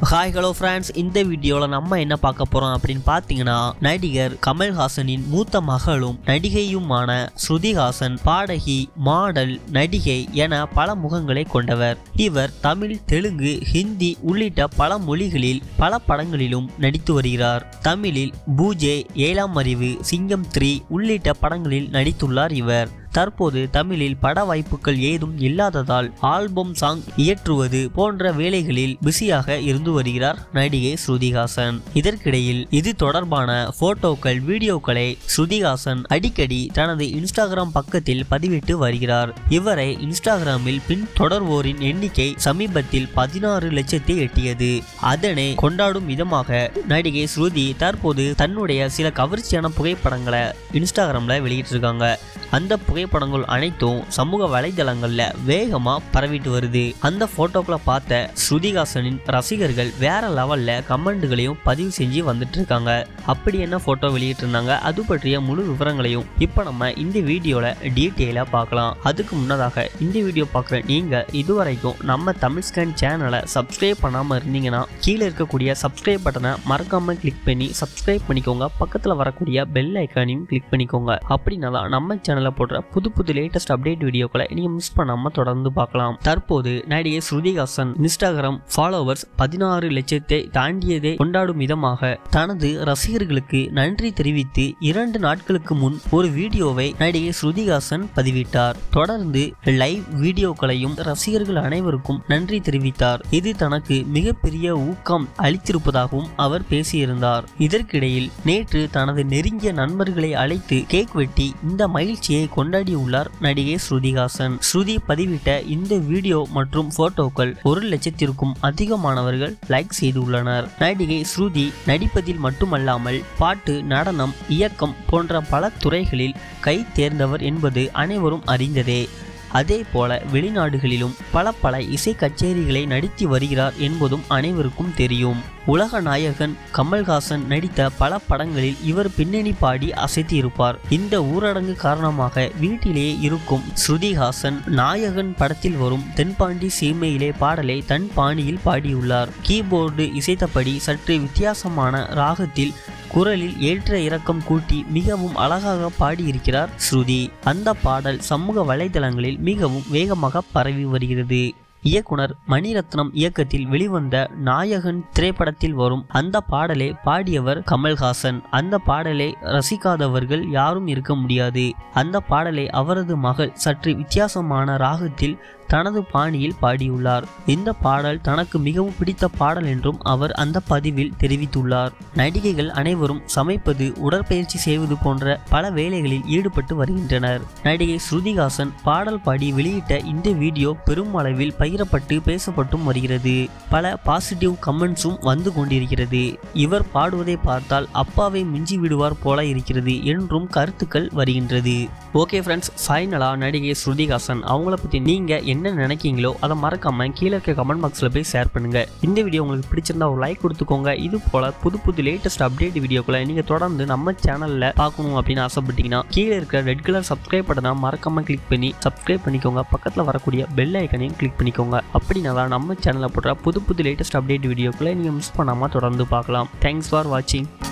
hi hello friends இந்த வீடியோவில் நம்ம என்ன பார்க்க போகிறோம் அப்படின்னு பார்த்தீங்கன்னா நடிகர் கமல்ஹாசனின் மூத்த மகளும் நடிகையுமான ஸ்ருதிஹாசன் பாடகி மாடல் நடிகை என பல முகங்களை கொண்டவர் இவர் தமிழ் தெலுங்கு ஹிந்தி உள்ளிட்ட பல மொழிகளில் பல படங்களிலும் நடித்து வருகிறார் தமிழில் பூஜே ஏழாம் அறிவு சிங்கம் த்ரீ உள்ளிட்ட படங்களில் நடித்துள்ளார் இவர் தற்போது தமிழில் பட வாய்ப்புகள் ஏதும் இல்லாததால் ஆல்பம் சாங் இயற்றுவது போன்ற வேலைகளில் பிஸியாக இருந்து வருகிறார் நடிகை ஸ்ருதிஹாசன் இதற்கிடையில் இது தொடர்பான போட்டோக்கள் வீடியோக்களை ஸ்ருதிஹாசன் அடிக்கடி தனது இன்ஸ்டாகிராம் பக்கத்தில் பதிவிட்டு வருகிறார் இவரை இன்ஸ்டாகிராமில் பின் தொடர்வோரின் எண்ணிக்கை சமீபத்தில் பதினாறு லட்சத்தை எட்டியது அதனை கொண்டாடும் விதமாக நடிகை ஸ்ருதி தற்போது தன்னுடைய சில கவர்ச்சியான புகைப்படங்களை இன்ஸ்டாகிராம்ல வெளியிட்டிருக்காங்க அந்த புகைப்படங்கள் அனைத்தும் சமூக வலைதளங்கள்ல வேகமா பரவிட்டு வருது அந்த போட்டோக்களை பார்த்த ஸ்ருதிஹாசனின் ரசிகர்கள் வேற லெவல்ல கமெண்ட்களையும் பதிவு செஞ்சு வந்துட்டு இருக்காங்க அப்படி என்ன போட்டோ வெளியிட்டிருந்தாங்க அது பற்றிய முழு விவரங்களையும் இப்போ நம்ம இந்த வீடியோல டீட்டெயிலா பார்க்கலாம் அதுக்கு முன்னதாக இந்த வீடியோ பார்க்குற நீங்க இதுவரைக்கும் நம்ம தமிழ் ஸ்கேன் சேனலை சப்ஸ்கிரைப் பண்ணாம இருந்தீங்கன்னா கீழே இருக்கக்கூடிய சப்ஸ்கிரைப் பட்டனை மறக்காம கிளிக் பண்ணி சப்ஸ்கிரைப் பண்ணிக்கோங்க பக்கத்துல வரக்கூடிய பெல் ஐக்கானையும் கிளிக் பண்ணிக்கோங்க அப்படின்னா தான் நம்ம சேனல்ல போடுற புது புது லேட்டஸ்ட் அப்டேட் வீடியோக்களை நீங்க மிஸ் பண்ணாம தொடர்ந்து பார்க்கலாம் தற்போது நடிகை ஸ்ருதிஹாசன் இன்ஸ்டாகிராம் ஃபாலோவர்ஸ் பதினாறு லட்சத்தை தாண்டியதை கொண்டாடும் விதமாக தனது ரசிகர்களுக்கு நன்றி தெரிவித்து இரண்டு நாட்களுக்கு முன் ஒரு வீடியோவை நடிகை ஸ்ருதிஹாசன் பதிவிட்டார் தொடர்ந்து லைவ் வீடியோக்களையும் ரசிகர்கள் அனைவருக்கும் நன்றி தெரிவித்தார் இது தனக்கு மிகப்பெரிய ஊக்கம் அளித்திருப்பதாகவும் அவர் பேசியிருந்தார் இதற்கிடையில் நேற்று தனது நெருங்கிய நண்பர்களை அழைத்து கேக் வெட்டி இந்த மகிழ்ச்சியை கொண்டாடியுள்ளார் நடிகை ஸ்ருதிஹாசன் ஸ்ருதி பதிவிட்ட இந்த வீடியோ மற்றும் போட்டோக்கள் ஒரு லட்சத்திற்கும் அதிகமானவர்கள் லைக் செய்துள்ளனர் நடிகை ஸ்ருதி நடிப்பதில் மட்டுமல்லாமல் பாட்டு நடனம் இயக்கம் போன்ற பல துறைகளில் கை தேர்ந்தவர் என்பது அனைவரும் அறிந்ததே அதே போல வெளிநாடுகளிலும் பல பல இசை கச்சேரிகளை நடத்தி வருகிறார் என்பதும் அனைவருக்கும் தெரியும் உலக நாயகன் கமல்ஹாசன் நடித்த பல படங்களில் இவர் பின்னணி பாடி அசைத்திருப்பார் இந்த ஊரடங்கு காரணமாக வீட்டிலேயே இருக்கும் ஸ்ருதிஹாசன் நாயகன் படத்தில் வரும் தென்பாண்டி சீமையிலே பாடலை தன் பாணியில் பாடியுள்ளார் கீபோர்டு இசைத்தபடி சற்று வித்தியாசமான ராகத்தில் குரலில் ஏற்ற இறக்கம் கூட்டி மிகவும் அழகாக பாடியிருக்கிறார் ஸ்ருதி அந்த பாடல் சமூக வலைதளங்களில் மிகவும் வேகமாக பரவி வருகிறது இயக்குனர் மணிரத்னம் இயக்கத்தில் வெளிவந்த நாயகன் திரைப்படத்தில் வரும் அந்த பாடலை பாடியவர் கமல்ஹாசன் அந்த பாடலை ரசிக்காதவர்கள் யாரும் இருக்க முடியாது அந்த பாடலை அவரது மகள் சற்று வித்தியாசமான ராகத்தில் தனது பாணியில் பாடியுள்ளார் இந்த பாடல் தனக்கு மிகவும் பிடித்த பாடல் என்றும் அவர் அந்த பதிவில் தெரிவித்துள்ளார் நடிகைகள் அனைவரும் சமைப்பது உடற்பயிற்சி செய்வது போன்ற பல வேலைகளில் ஈடுபட்டு வருகின்றனர் நடிகை ஸ்ருதிஹாசன் பாடல் பாடி வெளியிட்ட இந்த வீடியோ பெரும் அளவில் பகிரப்பட்டு பேசப்பட்டும் வருகிறது பல பாசிட்டிவ் கமெண்ட்ஸும் வந்து கொண்டிருக்கிறது இவர் பாடுவதை பார்த்தால் அப்பாவை மிஞ்சி விடுவார் போல இருக்கிறது என்றும் கருத்துக்கள் வருகின்றது ஓகே ஃப்ரெண்ட்ஸ் ஃபைனலாக நடிகை ஸ்ருதிஹாசன் அவங்கள பற்றி நீங்கள் என்ன நினைக்கீங்களோ அதை மறக்காம கீழே இருக்க கமெண்ட் பாக்ஸில் போய் ஷேர் பண்ணுங்க இந்த வீடியோ உங்களுக்கு பிடிச்சிருந்தா ஒரு லைக் கொடுத்துக்கோங்க இது போல புது புது லேட்டஸ்ட் அப்டேட் வீடியோக்களை நீங்கள் தொடர்ந்து நம்ம சேனலில் பார்க்கணும் அப்படின்னு ஆசைப்பட்டீங்கன்னா கீழே இருக்கிற ரெட் கலர் சப்ஸ்கிரைப் பட்டனை மறக்காம கிளிக் பண்ணி சப்ஸ்கிரைப் பண்ணிக்கோங்க பக்கத்தில் வரக்கூடிய பெல் ஐக்கனையும் கிளிக் பண்ணிக்கோங்க அப்படின்னா தான் நம்ம சேனலில் போடுற புது புது லேட்டஸ்ட் அப்டேட் வீடியோக்களை நீங்கள் மிஸ் பண்ணாமல் தொடர்ந்து பார்க்கலாம் தேங்க்ஸ் ஃபார் வாட்சிங்